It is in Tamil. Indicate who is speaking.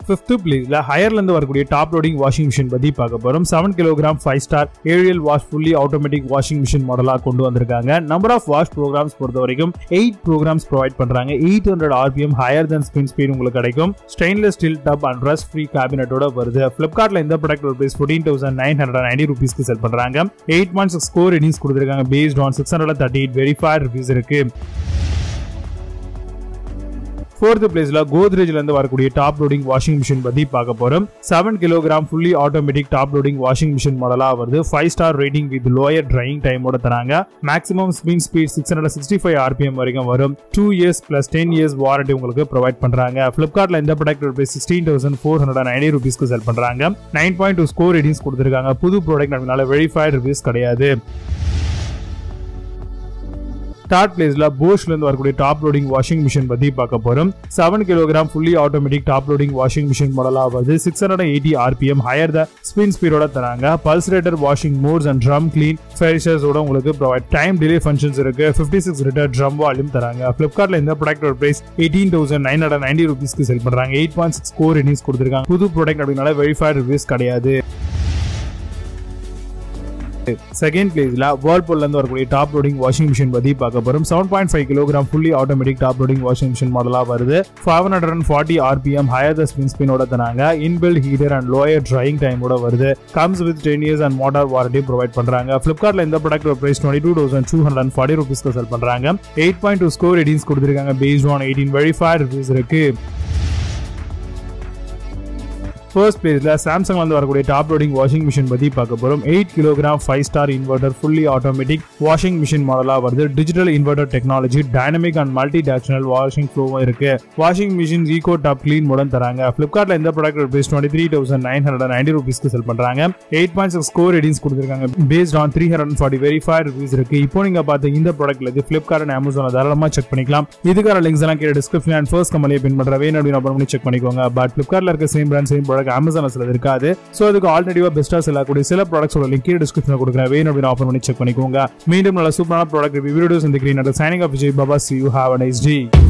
Speaker 1: ஃபிஃப்த் பிளேஸ்ல ஹையர்ல இருந்து வரக்கூடிய டாப் லோடிங் வாஷிங் மிஷின் பத்தி பார்க்க போறோம் seven kilogram five star Ariel wash fully automatic washing machine மாடலா கொண்டு வந்திருக்காங்க நம்பர் ஆஃப் வாஷ் ப்ரோக்ராம்ஸ் பொறுத்த வரைக்கும் எயிட் ப்ரோக்ராம்ஸ் ப்ரொவைட் பண்றாங்க eight hundred RPM higher than spin speed உங்களுக்கு கிடைக்கும் stainless steel tub and rust free கேபினட்டோட வருது பிளிப்கார்ட்ல இந்த product rupees fourteen thousand nine hundred ninety ருபீஸ்க்கு செல் பண்றாங்க eight point six score ratings கொடுத்துருக்காங்க based on six hundred thirty eight verified rupees இருக்கு ஃபோர்த் பிளேஸ்ல கோத்ரேஜ்ல இருந்து வரக்கூடிய டாப் லோடிங் வாஷிங் மிஷின் பத்தி பார்க்க போறோம் seven kilogram fully automatic top loading washing machine மாடலா வருது five star rating with lower drying டைமோட தராங்க maximum spin speed six hundred sixty five RPM வரைக்கும் வரும் two years plus ten years warranty உங்களுக்கு ப்ரொவைட் பண்றாங்க பிளிப்கார்ட்ல இந்த product rupees sixteen thousand four hundred ninety ருபீஸ்க்கு செல் பண்றாங்க nine point two score ratings கொடுத்துருக்காங்க புது ப்ராடக்ட் அப்படினால வெரிஃபைட் ரிவ்யூஸ் கிடையாது தேர்ட் பிளேஸ்ல போஷ்ல இருந்து வரக்கூடிய டாப் லோடிங் வாஷிங் மிஷின் பத்தி பார்க்க போறோம் seven kilogram fully automatic top loading washing machine மாடலா வருது six hundred eighty RPM higher the spin ஸ்பீடோட தராங்க pulsator washing modes and drum clean ஃபெரிஷர்ஸோட உங்களுக்கு ப்ரொவைட் டைம் டிலே ஃபங்க்ஷன்ஸ் இருக்கு fifty six litre drum volume தராங்க பிளிப்கார்ட்ல இந்த ப்ராடக்டோட price eighteen thousand nine hundred ninety ருபீஸ்க்கு செல் பண்றாங்க eight point six score ratings கொடுத்துருக்காங்க புது ப்ராடக்ட் அப்படினால வெரிஃபைட் ரிவ்யூஸ் கிடையாது செகண்ட் பிளேஸ்ல வேர்ல்பூல்ல இருந்து வரக்கூடிய டாப் லோடிங் வாஷிங் மிஷின் பத்தி பார்க்க போறோம் seven point five kilogram fully automatic top loading washing machine மாடலா வருது five hundred and forty RPM higher the spin ஸ்பினோட தராங்க inbuilt heater and lower drying டைமோட வருது comes with ten years and motor warranty provide பண்றாங்க பிளிப்கார்ட்ல இந்த product price twenty two thousand two hundred forty ருபீஸ்க்கு செல் பண்றாங்க eight point two score ratings கொடுத்துருக்காங்க based on eighteen verified reviews இருக்கு ஃபர்ஸ்ட் பிளேஸ்ல சாம்சங் வந்து வரக்கூடிய டாப் லோடிங் வாஷிங் மிஷின் பத்தி பார்க்க போறோம் eight kilogram five star inverter fully automatic washing machine மாடலா வருது digital inverter technology dynamic and multi directional washing ஃப்ளோவும் இருக்கு washing machine eco top clean மூலம் தராங்க பிளிப்கார்ட்ல இந்த product rupees twenty three thousand nine hundred ninety ருபீஸ்க்கு செல் பண்றாங்க eight point six score ratings கொடுத்துருக்காங்க based on three hundred forty verified rupees இருக்கு இப்போ நீங்க பார்த்த இந்த ப்ராடக்ட்ல இது பிளிப்கார்ட் அண்ட் அமேசான் தாராளமா செக் பண்ணிக்கலாம் இதுக்கான லிங்க்ஸ் எல்லாம் கீழே டிஸ்கிரிப்ஷன் அண்ட் ஃபர்ஸ்ட் கம்பெனியை பின் பண்ற வேணும் அப்படின்னு அப்புறம் பண்ணி செக் பண்ணிக்கோங்க பட் பிளிப்கார்ட்ல இருக்க same brand same product Amazon சிலது இருக்காது ஸோ அதுக்கு ஆல்ரெடிவா பெஸ்டா செல்லக்கூடிய சில ப்ராடக்ட்ஸோட லிங்க் கீழே டிஸ்கிரிப்ஷன் கொடுக்குறேன் வேணும் அப்படின்னு ஆஃபர் பண்ணி செக் பண்ணிக்கோங்க மீண்டும் நல்ல சூப்பரான ப்ராடக்ட் வீடியோஸ் இந்த green signing off Vijay Baba see you have a nice day